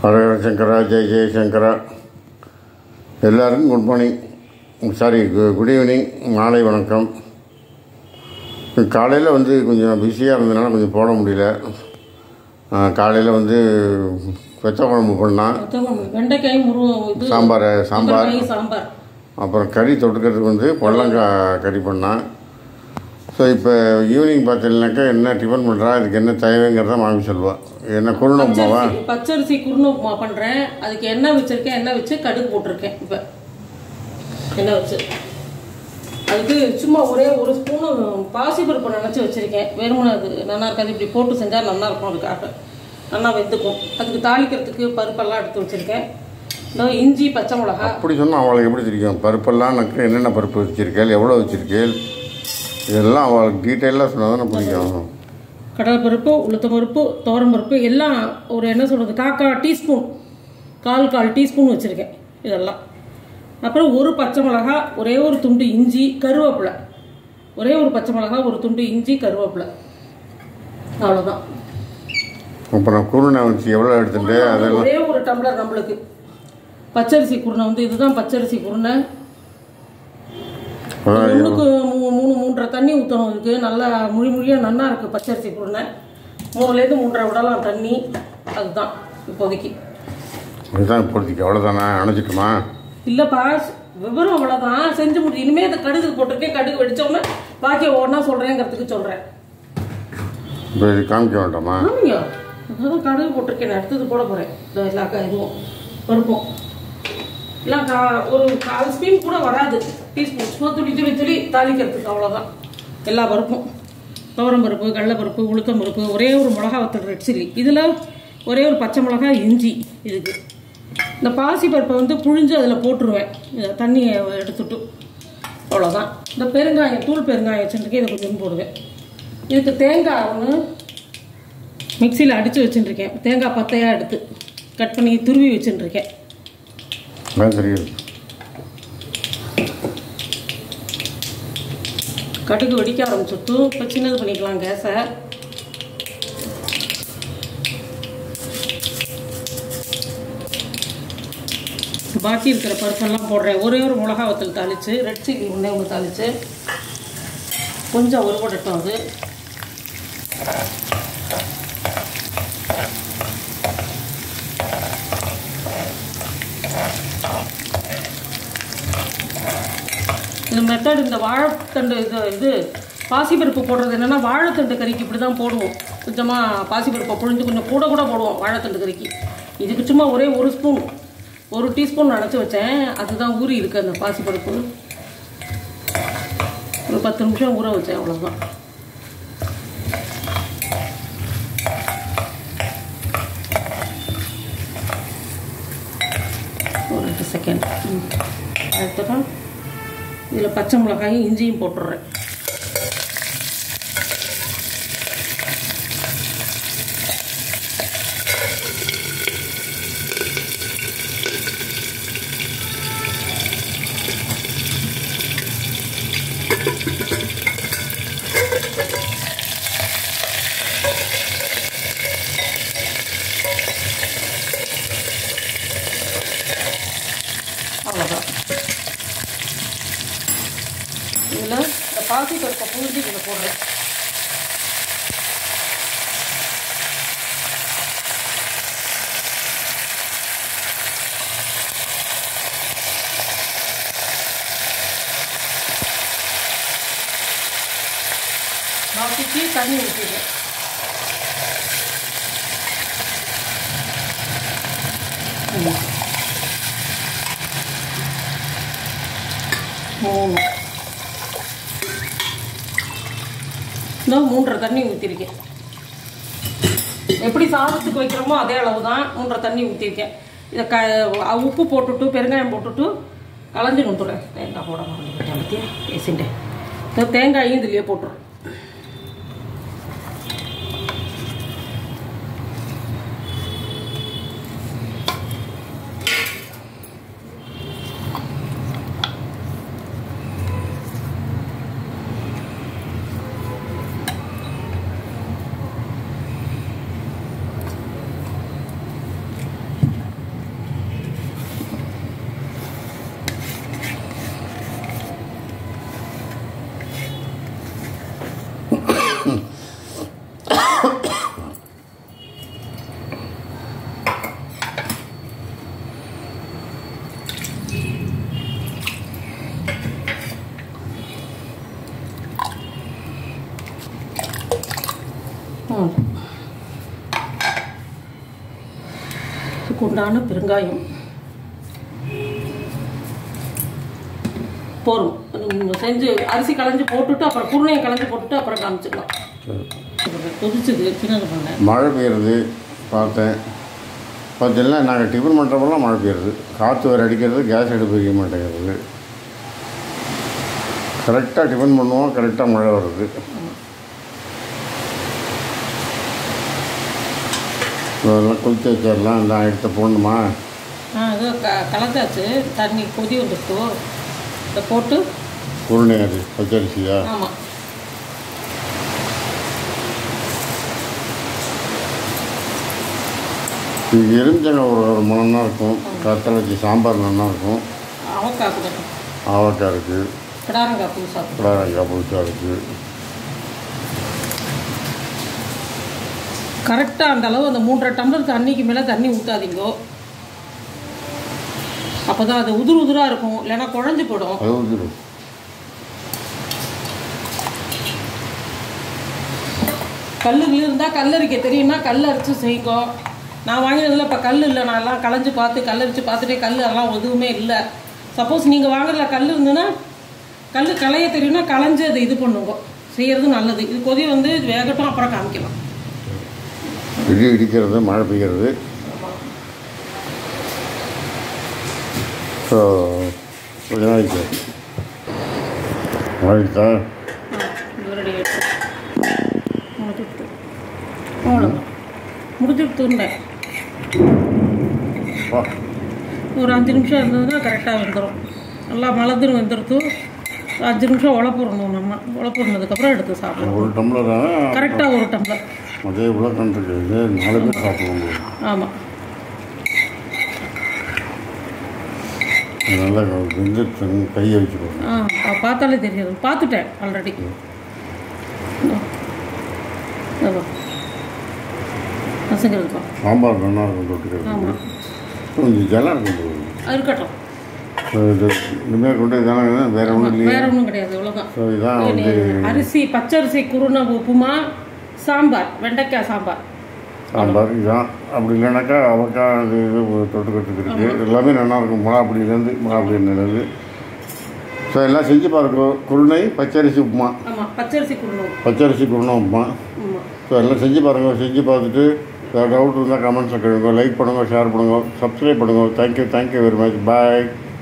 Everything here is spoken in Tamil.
ஹரஹர சங்கரா ஜெய ஜெயசங்கரா எல்லாருக்கும் good morning sorry good evening மாலை வணக்கம் காலையில் வந்து கொஞ்சம் பிஸியாக இருந்ததுனால கொஞ்சம் போட முடியல காலையில் வந்து வெச்ச குழம்பு பண்ணால் கொத்தமல்லி, வெண்டைக்காய் முரு இது சாம்பார் சாம்பார் கொத்தமல்லி சாம்பார் அப்புறம் கறி தொட்டுக்கிறதுக்கு வந்து பொடலங்காய் கறி பண்ணேன் ஸோ இப்போ ஈவினிங் பார்த்தீங்கன்னாக்கா என்ன டிஃபன் பண்ணுறா இதுக்கு என்ன தேவைங்கிறத மாமி சொல்லுவா என்ன குருணை உப்புமாவா பச்சரிசி பச்சரிசி குருணை உப்புமா பண்றேன் அதுக்கு எண்ணெய் வச்சிருக்கேன் எண்ணெய் வச்சு கடுகு போட்டிருக்கேன் இப்போ எண்ணெய் வச்சு அதுக்கு சும்மா ஒரே ஒரு ஸ்பூனு பாசிப்பருப்பு நினச்சி வச்சிருக்கேன் வெறுமனே அது நல்லா இருக்காது இப்படி போட்டு செஞ்சால் நல்லா இருக்கும் அதுக்காக நல்லா வெந்துக்கும் அதுக்கு தாளிக்கிறதுக்கு பருப்பெல்லாம் எடுத்து வச்சிருக்கேன் இந்த இஞ்சி பச்சை மிளகா அப்படி சொன்னால் அவளுக்கு எப்படி தெரியும் பருப்பெல்லாம் நக்கு என்னென்ன பருப்பு வச்சிருக்கேள் எவ்வளோ வச்சிருக்கேள் இதெல்லாம் அவளுக்கு டீட்டெயிலாக சொன்னால் தானே பிடிக்கும் கடலைப்பருப்பு உளுத்தம்பருப்பு துவரம்பருப்பு எல்லாம் ஒரு என்ன சொல்கிறது காக்கா டீஸ்பூன் கால் கால் டீஸ்பூன் வச்சுருக்கேன் இதெல்லாம் அப்புறம் ஒரு பச்சை மிளகா ஒரே ஒரு துண்டு இஞ்சி கருவேப்பிலை ஒரே ஒரு பச்சை மிளகா ஒரு துண்டு இஞ்சி கருவேப்பிலை அவ்வளோதான் அப்புறம் குருணை வச்சு எவ்வளோ எடுத்துட்டு அதெல்லாம் ஒரே ஒரு டம்ளர் நம்மளுக்கு பச்சரிசி குருணை வந்து இதுதான் பச்சரிசி குருணை அதான் ஒன்றுக்கு மூணு மூணு மூன்றரை தண்ணி ஊற்றணும் இதுக்கு நல்லா முழி முழியாக நன்னா இருக்குது பச்சரிசி குருணை மூணுலேருந்து மூன்றரை விடலாம் தண்ணி அதுதான் இப்போதைக்கு இதுதான் இப்போதைக்கு அவ்வளோதானே அணைச்சிட்டுமா இல்லைப்பா விவரம் அவ்வளோதான் செஞ்சு முடியும் இனிமேல் இந்த கடுகு போட்டிருக்கேன் கடுகு வெடிச்சோன்னே பாக்கி ஒன்றா சொல்கிறேங்கிறதுக்கு சொல்கிறேன் இப்போ இது காமிக்க வேண்டாமா ஆமாங்க அதான் கடுகு போட்டிருக்கேன் நான் அடுத்தது போட போகிறேன் இந்த எல்லா கா இதுவும் பருப்பும் எல்லாம் கா ஒரு கால் ஸ்பீன் கூட வராது டீஸ்பூன் சும்மா துளி துளி துளி தாளிக்கிறதுக்கு அவ்வளோதான் எல்லா பருப்பும் துவரம் பருப்பு கடலைப்பருப்பு உளுத்தம் பருப்பு ஒரே ஒரு மிளகா வத்தல் ரெட் சில்லி இதில் ஒரே ஒரு பச்சை மிளகா இஞ்சி இதுக்கு இந்த பாசி பருப்பை வந்து புழிஞ்சு அதில் போட்டுருவேன் இதை தண்ணியை எடுத்துட்டு அவ்வளோதான் இந்த பெருங்காயம் தூள் பெருங்காயம் வச்சுருக்கேன் இதை கொஞ்சம் போடுவேன் இதுக்கு தேங்காய் ஒன்று மிக்சியில் அடித்து வச்சுட்டுருக்கேன் தேங்காய் பத்தையாக எடுத்து கட் பண்ணி துருவி வச்சுட்டுருக்கேன் அதான் தெரியுது கடுகு வெடிக்க ஆரம்பிச்சுட்டு இப்போ சின்னது பண்ணிக்கலாம் கேஸை பாக்கி இருக்கிற பருப்பெல்லாம் போடுறேன் ஒரே ஒரு மிளகா வத்தல் தாளித்து ரெட் சில்லி ஒன்றே ஒன்று தாளித்து கொஞ்சம் ஒருபடட்டும் அது இந்த மெத்தட் இந்த வாழைத்தண்டு இது இது பாசிப்பருப்பு போடுறது என்னென்னா வாழைத்தண்டு கறிக்கு இப்படி தான் போடுவோம் கொஞ்சமாக பாசிப்பருப்பை புழிஞ்சு கொஞ்சம் கூட கூட போடுவோம் வாழைத்தண்டு கறிக்கு இதுக்கு சும்மா ஒரே ஒரு ஸ்பூன் ஒரு டீஸ்பூன் நினச்சி வச்சேன் அதுதான் ஊறி இருக்கு அந்த பாசிப்பருப்பு ஒரு பத்து நிமிஷம் ஊற வச்சேன் அவ்வளோதான் ஒரு ரெண்டு செகண்ட் அடுத்ததான் இதில் பச்சை மிளகாயும் இஞ்சியும் போட்டுடுறேன் அவ்வளோதான் இதில் இந்த பாசி பருப்பை புழிஞ்சு இதில் போடுறேன் பாசிக்கு தண்ணி ஊற்றிடுறேன் மூணு இன்னும் மூன்றரை தண்ணி ஊற்றிருக்கேன் எப்படி சாதத்துக்கு வைக்கிறோமோ அதே அளவு தான் மூன்றரை தண்ணி ஊற்றிருக்கேன் இதை க உப்பு போட்டுட்டு பெருங்காயம் போட்டுட்டு கலந்து கொடுத்துட்றேன் தேங்காய் போட மறந்துட்டேன் பற்றியா பேசிட்டேன் இந்த தேங்காயும் இதுலேயே போட்டுறேன் இதுக்கு உண்டான பெருங்காயம் போதும் நம்ம செஞ்சு அரிசி களைஞ்சு போட்டுட்டு அப்புறம் குருணையை களைஞ்சு போட்டுட்டு அப்புறம் காமிச்சிக்கலாம் கொதிச்சுது சின்னது பண்ணேன் மழை பெய்யுறது பார்த்தேன் பார்த்தீங்கன்னா நாங்கள் டிஃபன் பண்ணுறப்பெல்லாம் மழை பெய்யுறது காற்று வேறு அடிக்கிறது கேஸ் அடுப்பு வைக்க மாட்டேங்கிறது கரெக்டாக டிஃபன் பண்ணுவோம் கரெக்டாக மழை வருது இதெல்லாம் கொதித்து வச்சிடலாம் இந்த எடுத்து போடணுமா ஆ இது க கலந்தாச்சு தண்ணி கொதி வந்துட்டு இதை போட்டு குருணை அது பச்சரிசியா ஆமாம் இது எலுமிச்சங்க ஒரு ஒரு மணம் தான் இருக்கும் கத்தலை வச்சு சாம்பார் நல்லா இருக்கும் அவக்காய் கொடுக்கணும் ஆவக்காய் இருக்குது கிடாரங்காய் பூ சாப்பிடும் புடலங்காய் புதுசாக இருக்குது கரெக்டாக அந்த அளவு அந்த மூன்றரை டம்ளர் தண்ணிக்கு மேலே தண்ணி ஊற்றாதீங்கோ அப்போ தான் அது உதிர் உதிராக இருக்கும் இல்லைன்னா குழஞ்சு போடும் அது ஊற்றிடும் கல்லுகள் இருந்தால் கல்லரிக்க தெரியும்னா கல் அரைச்சி செய்யுங்கோ நான் வாங்கினதில் இப்போ கல் இல்லை நான் எல்லாம் களைஞ்சு பார்த்து கல்லரிச்சு பார்த்துட்டே கல் எல்லாம் எதுவுமே இல்லை சப்போஸ் நீங்கள் வாங்குறதுல கல் இருந்ததுன்னா கல் களைய தெரியும்னா களைஞ்சு அதை இது பண்ணுங்க செய்கிறது நல்லது இது கொதி வந்து இது வேகட்டும் அப்புறம் காமிக்கலாம் இடி இடிக்கிறது மழை பெய்கிறது ஸோ கொஞ்ச நாளைக்கு மழைக்கா ரெடி முடிச்சுட்டு அவ்வளோதான் முடிச்சுட்டுண்டேன் வா ஒரு அஞ்சு நிமிஷம் இருந்ததுன்னா கரெக்டாக வெந்துடும் நல்லா மலர்ந்துன்னு வெந்துடுத்து அஞ்சு நிமிஷம் உழப்புடணும் நம்ம உழப்புனதுக்கப்புறம் எடுத்து சாப்பிடணும் ஒரு டம்ளர் தான் கரெக்டாக ஒரு டம்ளர் அதே இவ்வளோ கண்டிருக்கு இது நாலு பேர் சாப்பிடுவோம் ஆமாம் நல்லா வெந்துட்டு கையை வச்சுக்கோங்க ஆ பா- பார்த்தாலே தெரியாது பார்த்துட்டேன் ஆல்ரெடி பசங்களுக்கும் சாம்பார் நல்லா இருக்கும் தொட்டுக்கிறது ஆமாம் கொஞ்சம் ஜலம் இருக்கும் அது இருக்கட்டும் ஸோ இது இனிமேல் கொண்டு இதான வேறு ஒன்றும் இல்லையே வேற ஒன்றும் கிடையாது இவ்வளோதான் ஸோ இதான் வந்து அரிசி பச்சரிசி குருணை உப்புமா சாம்பார் வெண்டைக்காய் சாம்பார் சாம்பார் இதான் அப்படி இல்லைனாக்கா அவக்காய் அது இது தொட்டுக்கிறதுக்கு இருக்குது எல்லாமே நல்லா இருக்கும் மிளகாப்பொடியிலேருந்து மிளகாப்பொடி எண்ணெயிலேருந்து ஸோ எல்லாம் செஞ்சு பாருங்க குருணை பச்சரிசி உப்புமா ஆமாம் பச்சரிசி குருணை பச்சரிசி குருணை உப்புமா ஆமாம் ஸோ எல்லாம் செஞ்சு பாருங்கள் செஞ்சு பார்த்துட்டு டவுட் இருந்தால் கமெண்ட்ஸில் கேளுங்க லைக் பண்ணுங்கள் ஷேர் பண்ணுங்கள் சப்ஸ்கிரைப் பண்ணுங்கள் தேங்க்யூ தேங்க்யூ வெரி மச் பாய்